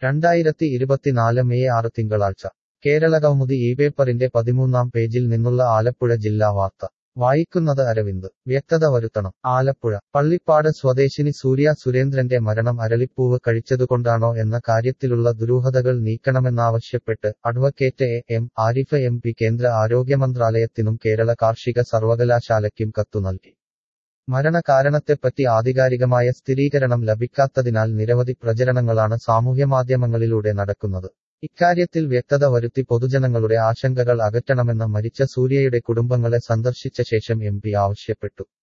രണ്ടായിരത്തി ഇരുപത്തിനാല് മെയ് ആറ് തിങ്കളാഴ്ച കേരളകൗമുദി ഈ പേപ്പറിന്റെ പതിമൂന്നാം പേജിൽ നിന്നുള്ള ആലപ്പുഴ ജില്ലാ വാർത്ത വായിക്കുന്നത് അരവിന്ദ് വ്യക്തത വരുത്തണം ആലപ്പുഴ പള്ളിപ്പാട് സ്വദേശിനി സൂര്യ സുരേന്ദ്രന്റെ മരണം അരളിപ്പൂവ് കഴിച്ചതുകൊണ്ടാണോ എന്ന കാര്യത്തിലുള്ള ദുരൂഹതകൾ നീക്കണമെന്നാവശ്യപ്പെട്ട് advocate A M Arif M P കേന്ദ്ര ആരോഗ്യമന്ത്രാലയത്തിനും കേരള കാർഷിക സർവകലാശാലയ്ക്കും കത്തു നൽകി മരണകാരണത്തെപ്പറ്റി ആധികാരികമായ സ്ഥിരീകരണം ലഭിക്കാത്തതിനാൽ നിരവധി പ്രചരണങ്ങളാണ് സാമൂഹ്യമാധ്യമങ്ങളിലൂടെ നടക്കുന്നത് ഇക്കാര്യത്തിൽ വ്യക്തത വരുത്തി പൊതുജനങ്ങളുടെ ആശങ്കകൾ അകറ്റണമെന്ന് മരിച്ച സൂര്യയുടെ കുടുംബങ്ങളെ സന്ദർശിച്ച ശേഷം എം പി ആവശ്യപ്പെട്ടു